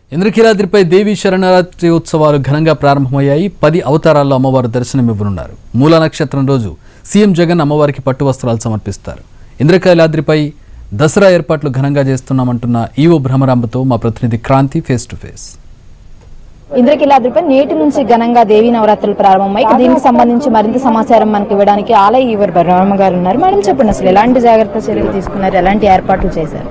ఇంద్రకీలాద్రిపై దేవీ శరణరాత్రి ఉత్సవాలు ఘనంగా ప్రారంభమయ్యాయి పది అవతారాల్లో అమ్మవారు దర్శనమివ్వనున్నారు మూల నక్షత్రం రోజు సీఎం జగన్ అమ్మవారికి పట్టు వస్త్రాలు సమర్పిస్తారు ఇంద్రకీలాద్రిపై దసరా ఏర్పాట్లు ఘనంగా చేస్తున్నామంటున్న ఈవో భ్రమరాంబతో మా ప్రతినిధి క్రాంతి ఫేస్ టు ఫేస్ ఇంద్రకీలాద్రిపై నేటి నుంచి ఘనంగా దేవీ నవరాత్రులు ప్రారంభమై ఇక దీనికి సంబంధించి మరింత సమాచారం మనకి ఇవ్వడానికి ఆలయ ఈవర్ బలరామ గారు ఉన్నారు మేడం చెప్పండి అసలు ఎలాంటి జాగ్రత్త చర్యలు తీసుకున్నారు ఎలాంటి ఏర్పాట్లు చేశారు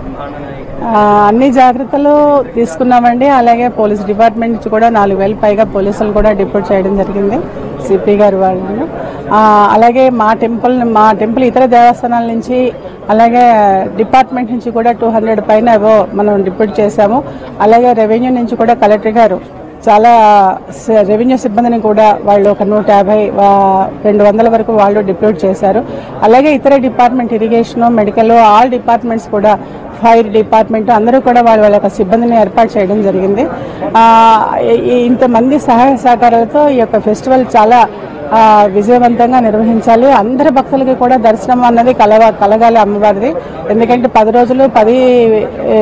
ఆ, అన్ని జాగ్రత్తలు తీసుకున్నామండి అలాగే పోలీస్ డిపార్ట్మెంట్ నుంచి కూడా నాలుగు వేల పైగా పోలీసులు కూడా డిప్యూట్ చేయడం జరిగింది సిపి గారు వాళ్ళు ఆ, అలాగే మా టెంపుల్ మా టెంపుల్ ఇతర దేవస్థానాల నుంచి అలాగే డిపార్ట్మెంట్ నుంచి కూడా టూ హండ్రెడ్ పైన ఏవో మనం డిప్యూట్ చేశాము అలాగే రెవెన్యూ నుంచి కూడా కలెక్టర్ గారు చాలా స- రెవెన్యూ సిబ్బందిని కూడా వాళ్ళు ఒక నూట యాభై వా- రెండు వందల వరకు వాళ్ళు డిప్యూట్ చేశారు అలాగే ఇతర department irrigation medical all departments కూడా ఫైర్ డిపార్ట్మెంట్ అందరూ కూడా వాళ్ళ వాళ్ళ యొక్క సిబ్బందిని ఏర్పాటు చేయడం జరిగింది ఆ, ఈ- ఈ ఇంతమంది సహాయ సహకారాలతో ఈ యొక్క ఫెస్టివల్ చాలా ఆ, విజయవంతంగా నిర్వహించాలి అందరి భక్తులకి కూడా దర్శనం అన్నది కలవ కలగాలి అమ్మవారిది ఎందుకంటే పది రోజులు పది ఏ,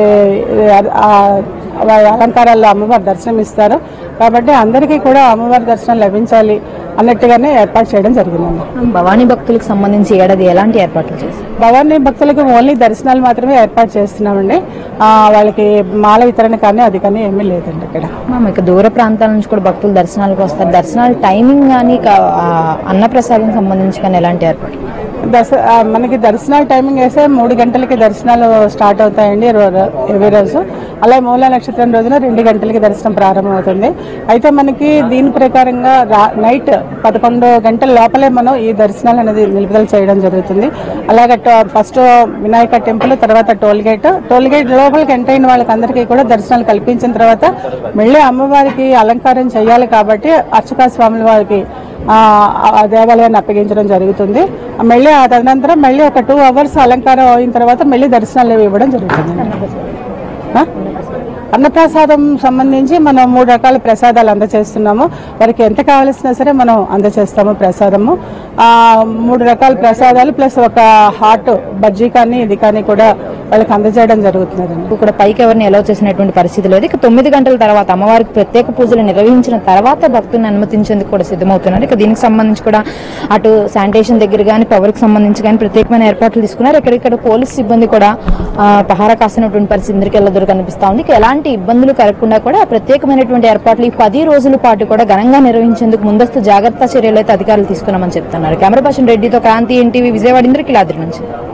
ఆ, వారి అలంకారాల్లో అమ్మవారి దర్శనం ఇస్తారు కాబట్టి అందరికీ కూడా అమ్మవారి దర్శనం లభించాలి అన్నట్టుగానే ఏర్పాటు చేయడం జరిగిందండి భవానీ భక్తులకు సంబంధించి ఏడాది ఎలాంటి ఏర్పాట్లు చేశారు భవానీ భక్తులకు ఓన్లీ దర్శనాలు మాత్రమే ఏర్పాటు చేస్తున్నామండి ఆ, వాళ్ళకి మాల వితరణ కానీ అది కానీ ఏమీ లేదండి ఇక్కడ మ్యామ్ ఇక దూర ప్రాంతాల నుంచి కూడా భక్తులు దర్శనాలకు వస్తారు దర్శనాలు టైమింగ్ కానీ ఇక, ఆ, అన్నప్రసాదం సంబంధించి కానీ ఎలాంటి ఏర్పాట్లు దర్శ ఆ, మనకి దర్శనాలు టైమింగ్ వేస్తే మూడు గంటలకి దర్శనాలు స్టార్ట్ అవుతాయండి రో- ఎవరి రోజు అలాగే మూల నక్షత్రం రోజున రెండు గంటలకి దర్శనం ప్రారంభమవుతుంది అయితే మనకి దీని ప్రకారంగా రా- నైట్ పదకొండు గంటల లోపలే మనం ఈ దర్శనాలు అనేది నిలుపుదల చేయడం జరుగుతుంది అలాగే టో- ఫస్ట్ వినాయక టెంపుల్ తర్వాత టోల్ గేట్ టోల్ గేట్ లోపలికి ఎంటర్ అయిన వాళ్ళకి అందరికీ కూడా దర్శనాలు కల్పించిన తర్వాత మళ్ళీ అమ్మవారికి అలంకారం చేయాలి కాబట్టి అర్చకా స్వాముల వారికి ఆ ఆ దేవాలయాన్ని అప్పగించడం జరుగుతుంది మళ్ళీ ఆ తదనంతరం మళ్ళీ ఒక టూ అవర్స్ అలంకారం అయిన తర్వాత మళ్ళీ దర్శనాలు ఇవ్వడం జరుగుతుంది ఆ? అన్నప్రసాదం సంబంధించి మనం మూడు రకాల ప్రసాదాలు అందజేస్తున్నాము వారికి ఎంత కావలసినా సరే మనం అందజేస్తాము ప్రసాదము ఆ మూడు రకాల ప్రసాదాలు ప్లస్ ఒక హాట్ బజ్జీ కానీ ఇది కానీ కూడా వాళ్ళకి అందజేయడం జరుగుతుందండి ఇక్కడ పైకి ఎవరిని ఎలా చేసినటువంటి పరిస్థితి లేదు ఇక తొమ్మిది గంటల తర్వాత అమ్మవారికి ప్రత్యేక పూజలు నిర్వహించిన తర్వాత భక్తులను అనుమతించేందుకు కూడా సిద్ధమవుతున్నారు ఇక దీనికి సంబంధించి కూడా అటు శానిటేషన్ దగ్గర కానీ పవర్కి సంబంధించి కానీ ప్రత్యేకమైన ఏర్పాట్లు తీసుకున్నారు ఇక్కడ ఇక్కడ పోలీస్ సిబ్బంది కూడా ఆ, పహారా కాసినటువంటి పరిస్థితి ఇంద్రికెళ్ళ కనిపిస్తా ఉంది ఇక ఎలాంటి ఇబ్బందులు కలగకుండా కూడా ప్రత్యేకమైనటువంటి ఏర్పాట్లు ఈ పది రోజుల పాటు కూడా ఘనంగా నిర్వహించేందుకు ముందస్తు జాగ్రత్త చర్యలు అయితే అధికారులు తీసుకున్నామని చెప్తున్నారు కెమెరా పర్సన్ రెడ్డితో క్రాంతి ఎన్టీవీ విజయవాడ ఇంద్రకిలాద్రి నుంచి